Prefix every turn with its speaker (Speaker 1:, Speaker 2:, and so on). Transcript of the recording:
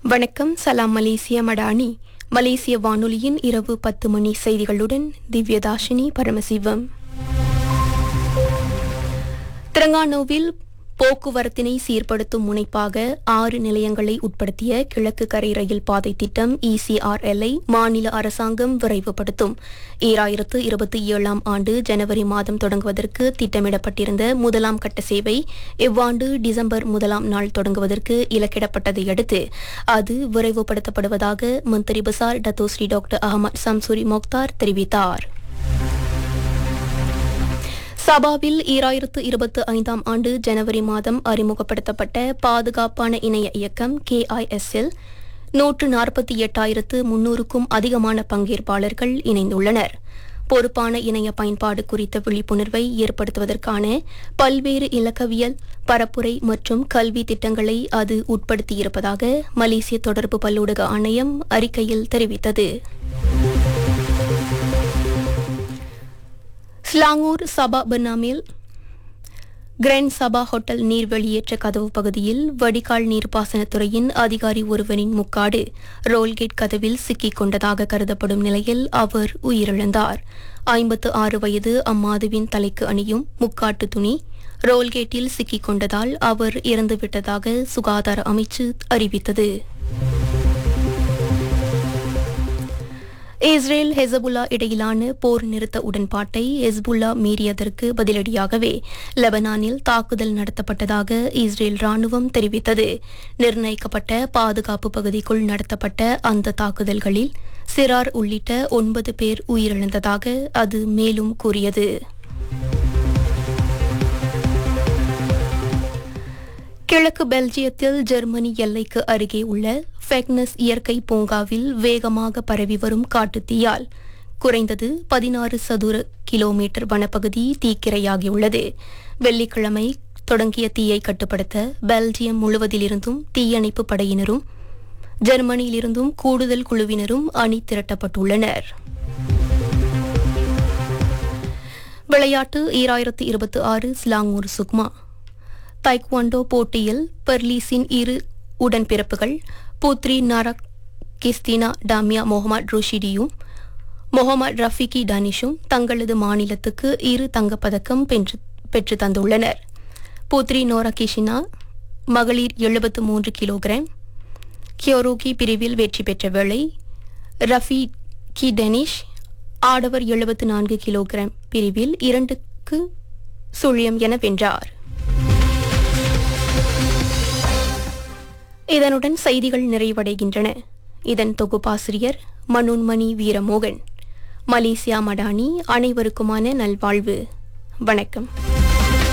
Speaker 1: வணக்கம் சலாம் மலேசிய மடானி மலேசிய வானொலியின் இரவு பத்து மணி செய்திகளுடன் திவ்யதாஷினி பரமசிவம் திரங்கானோவில் போக்குவரத்தினை சீர்படுத்தும் முனைப்பாக ஆறு நிலையங்களை உட்படுத்திய கிழக்கு கரை ரயில் பாதை திட்டம் இசிஆர்எல்ஐ மாநில அரசாங்கம் விரைவுபடுத்தும் ஈராயிரத்து இருபத்தி ஏழாம் ஆண்டு ஜனவரி மாதம் தொடங்குவதற்கு திட்டமிடப்பட்டிருந்த முதலாம் கட்ட சேவை இவ்வாண்டு டிசம்பர் முதலாம் நாள் தொடங்குவதற்கு இலக்கிடப்பட்டதை அடுத்து அது விரைவுபடுத்தப்படுவதாக மந்திரி பசார் டத்தோஸ்ரீ டாக்டர் அகமது சம்சூரி மொக்தார் தெரிவித்தார் சபாவில் ஈராயிரத்து இருபத்தி ஐந்தாம் ஆண்டு ஜனவரி மாதம் அறிமுகப்படுத்தப்பட்ட பாதுகாப்பான இணைய இயக்கம் கேஐஎஸ்எல் நூற்று நாற்பத்தி எட்டாயிரத்து முன்னூறுக்கும் அதிகமான பங்கேற்பாளர்கள் இணைந்துள்ளனர் பொறுப்பான இணைய பயன்பாடு குறித்த விழிப்புணர்வை ஏற்படுத்துவதற்கான பல்வேறு இலக்கவியல் பரப்புரை மற்றும் கல்வி திட்டங்களை அது உட்படுத்தியிருப்பதாக மலேசிய தொடர்பு பல்லூடக ஆணையம் அறிக்கையில் தெரிவித்தது ஸ்லாங்கூர் சபா பர்னாமில் கிராண்ட் சபா ஹோட்டல் நீர் வெளியேற்ற கதவு பகுதியில் வடிகால் நீர்ப்பாசனத்துறையின் அதிகாரி ஒருவரின் முக்காடு ரோல்கேட் கதவில் சிக்கிக் கொண்டதாக கருதப்படும் நிலையில் அவர் உயிரிழந்தார் ஐம்பத்து ஆறு வயது அம்மாதுவின் தலைக்கு அணியும் முக்காட்டு துணி ரோல்கேட்டில் சிக்கிக் கொண்டதால் அவர் இறந்துவிட்டதாக சுகாதார அமைச்சு அறிவித்தது இஸ்ரேல் ஹெசபுல்லா இடையிலான போர் நிறுத்த உடன்பாட்டை ஹெஸ்புல்லா மீறியதற்கு பதிலடியாகவே லெபனானில் தாக்குதல் நடத்தப்பட்டதாக இஸ்ரேல் ராணுவம் தெரிவித்தது நிர்ணயிக்கப்பட்ட பாதுகாப்பு பகுதிக்குள் நடத்தப்பட்ட அந்த தாக்குதல்களில் சிறார் உள்ளிட்ட ஒன்பது பேர் உயிரிழந்ததாக அது மேலும் கூறியது கிழக்கு பெல்ஜியத்தில் ஜெர்மனி எல்லைக்கு அருகே உள்ள ஃபெக்னஸ் இயற்கை பூங்காவில் வேகமாக பரவி வரும் காட்டுத்தீயால் குறைந்தது பதினாறு சதுர கிலோமீட்டர் வனப்பகுதி தீக்கிரையாகியுள்ளது வெள்ளிக்கிழமை தொடங்கிய தீயை கட்டுப்படுத்த பெல்ஜியம் முழுவதிலிருந்தும் தீயணைப்பு படையினரும் ஜெர்மனியிலிருந்தும் கூடுதல் குழுவினரும் அணி திரட்டப்பட்டுள்ளனர் விளையாட்டு ஈராயிரத்து இருபத்தி ஆறு ஸ்லாங்கூர் சுக்மா தைக்வாண்டோ போட்டியில் பெர்லீஸின் இரு உடன்பிறப்புகள் புத்ரி நரக் கிஸ்தினா டாமியா முகமது ருஷிடியும் முகமது ரஃபிகி டனிஷும் தங்களது மாநிலத்துக்கு இரு தங்கப்பதக்கம் பெற்று பெற்று தந்துள்ளனர் புத்ரி நோரா கிஷினா மகளிர் எழுபத்து மூன்று கிலோகிராம் கியோரோகி பிரிவில் வெற்றி பெற்ற வேளை ரஃபி கி டெனிஷ் ஆடவர் எழுபத்து நான்கு கிலோகிராம் பிரிவில் இரண்டுக்கு சுழியம் என வென்றார் இதனுடன் செய்திகள் நிறைவடைகின்றன இதன் தொகுப்பாசிரியர் மனோன்மணி வீரமோகன் மலேசியா மடானி அனைவருக்குமான நல்வாழ்வு வணக்கம்